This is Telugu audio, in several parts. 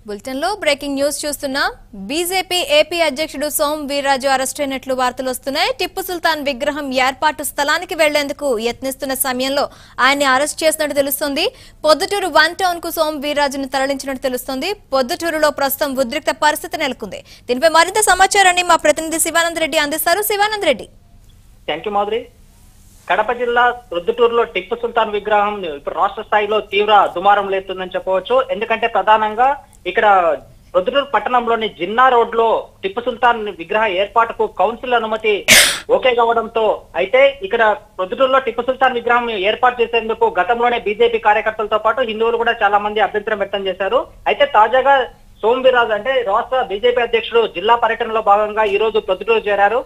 బులెటిన్ లో బ్రేకింగ్ న్యూస్ చూస్తున్నాం బీజేపీ ఏపీ అధ్యక్షుడు సోమ్ వీర్రాజు అరెస్ట్ అయినట్లు వార్తలు వస్తున్నాయి టిప్పు సుల్తాన్ విగ్రహం ఏర్పాటు స్థలానికి వెళ్లేందుకు యత్నిస్తున్న సమయంలో ఆయన్ని అరెస్ట్ చేసినట్టు తెలుస్తోంది పొద్దుటూరు వన్ టౌన్ కు సోమ్ వీర్రాజును తరలించినట్టు తెలుస్తోంది పొద్దుటూరులో ప్రస్తుతం ఉద్రిక్త పరిస్థితి నెలకొంది దీనిపై మరింత సమాచారాన్ని మా ప్రతినిధి శివానంద్ రెడ్డి అందిస్తారు శివానంద్ రెడ్డి థ్యాంక్ యూ మాధురి కడప జిల్లా రుద్దుటూరులో టిప్పు సుల్తాన్ విగ్రహం ఇప్పుడు రాష్ట్ర స్థాయిలో తీవ్ర దుమారం లేస్తుందని చెప్పవచ్చు ఎందుకంటే ప్రధానంగా ఇక్కడ రుద్దుటూరు పట్టణంలోని జిన్నా రోడ్ లో టిప్పు సుల్తాన్ విగ్రహ ఏర్పాటుకు కౌన్సిల్ అనుమతి ఓకే కావడంతో అయితే ఇక్కడ రుద్దుటూరులో టిప్పు సుల్తాన్ విగ్రహం ఏర్పాటు చేసేందుకు గతంలోనే బీజేపీ కార్యకర్తలతో పాటు హిందువులు కూడా చాలా మంది అభ్యంతరం వ్యక్తం చేశారు అయితే తాజాగా సోమ్ వీర్రాజు అంటే రాష్ట్ర బీజేపీ అధ్యక్షుడు జిల్లా పర్యటనలో భాగంగా ఈ రోజు ప్రొద్దుటూరు చేరారు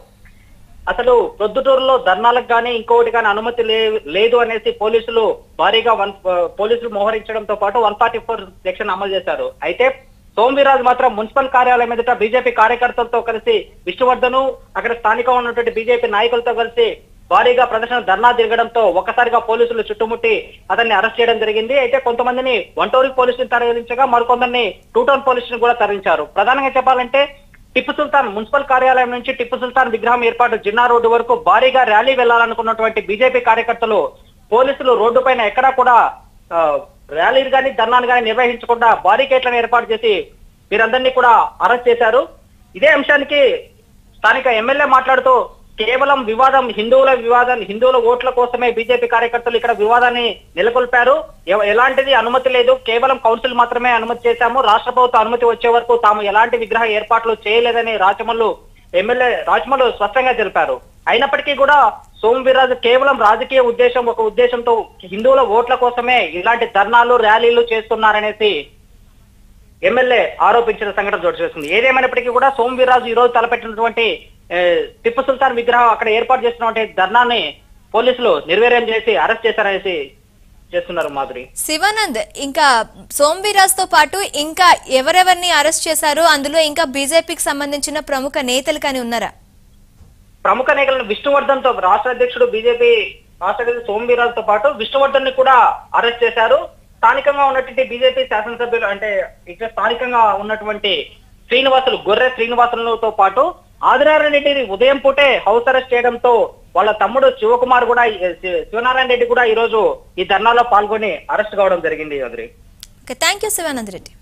అసలు ప్రొద్దుటూరులో ధర్నాలకు కానీ ఇంకొకటి కానీ అనుమతి లే- లేదు అనేసి పోలీసులు భారీగా వన్ పోలీసులు మోహరించడంతో పాటు వన్ ఫార్టీ ఫోర్ సెక్షన్ అమలు చేశారు అయితే సోమవీరాజు మాత్రం మున్సిపల్ కార్యాలయం ఎదుట బీజేపీ కార్యకర్తలతో కలిసి విష్ణువర్ధను అక్కడ స్థానికంగా ఉన్నటువంటి బీజేపీ నాయకులతో కలిసి భారీగా ప్రదర్శన ధర్నా తిరగడంతో ఒక్కసారిగా పోలీసులు చుట్టుముట్టి అతన్ని అరెస్ట్ చేయడం జరిగింది అయితే కొంతమందిని వంటూరి పోలీసులు తరలించగా మరికొందరిని టూ టౌన్ పోలీసులు కూడా తరలించారు ప్రధానంగా చెప్పాలంటే టిప్పు సుల్తాన్ మున్సిపల్ కార్యాలయం నుంచి టిప్పు సుల్తాన్ విగ్రహం ఏర్పాటు జిన్నా రోడ్డు వరకు భారీగా ర్యాలీ వెళ్లాలనుకున్నటువంటి బీజేపీ కార్యకర్తలు పోలీసులు రోడ్డు పైన ఎక్కడా కూడా ఆ, ర్యాలీలు కానీ ధర్నాలు కానీ నిర్వహించకుండా బారికేట్లను ఏర్పాటు చేసి వీరందరినీ కూడా అరెస్ట్ చేశారు ఇదే అంశానికి స్థానిక ఎమ్మెల్యే మాట్లాడుతూ కేవలం వివాదం హిందువుల వివాదం హిందువుల ఓట్ల కోసమే బీజేపీ కార్యకర్తలు ఇక్కడ వివాదాన్ని నెలకొల్పారు ఎవ- ఎలాంటిది అనుమతి లేదు కేవలం కౌన్సిల్ మాత్రమే అనుమతి చేశాము రాష్ట్ర ప్రభుత్వ అనుమతి వచ్చే వరకు తాము ఎలాంటి విగ్రహ ఏర్పాట్లు చేయలేదని రాజమల్లు ఎమ్మెల్యే రాజమల్లు స్పష్టంగా తెలిపారు అయినప్పటికీ కూడా సోమ్ వీర్రాజు కేవలం రాజకీయ ఉద్దేశం ఒక ఉద్దేశంతో హిందువుల ఓట్ల కోసమే ఇలాంటి ధర్నాలు ర్యాలీలు చేస్తున్నారనేసి ఎమ్మెల్యే ఆరోపించిన సంఘటన చోటు చేసుకుంది ఏదేమైనప్పటికీ కూడా సోమ్ వీర్రాజు ఈ రోజు తలపెట్టినటువంటి ఏ, టిప్పు సుల్తాన్ విగ్రహం అక్కడ ఏర్పాటు చేసినటువంటి ధర్నాన్ని పోలీసులు నిర్వీర్యం చేసి అరెస్ట్ చేశారనేసి చేస్తున్నారు మాధురి శివానంద్ ఇంకా సోమ్ వీర్రాజ్ తో పాటు ఇంకా ఎవరెవరిని అరెస్ట్ చేశారు అందులో ఇంకా బీజేపీకి సంబంధించిన ప్రముఖ నేతలు కానీ ఉన్నారా ప్రముఖ నేతలను విష్ణువర్ధన్ తో రాష్ట్ర అధ్యక్షుడు బీజేపీ రాష్ట్ర అధ్యక్షుడు సోమ్ వీర్రాజు తో పాటు విష్ణువర్ధన్ ని కూడా అరెస్ట్ చేశారు స్థానికంగా ఉన్నటువంటి బీజేపీ శాసనసభ్యులు అంటే ఇక్కడ స్థానికంగా ఉన్నటువంటి శ్రీనివాసులు గొర్రె శ్రీనివాసులతో పాటు ఆదినారాయణ రెడ్డిని ఉదయం పూటే హౌస్ అరెస్ట్ చేయడంతో వాళ్ళ తమ్ముడు శివకుమార్ కూడా ఈ- శి- శివనారాయణ రెడ్డి కూడా ఈ రోజు ఈ ధర్నాలో పాల్గొని అరెస్ట్ కావడం జరిగింది అదిరి okay thank you Shivanand Reddy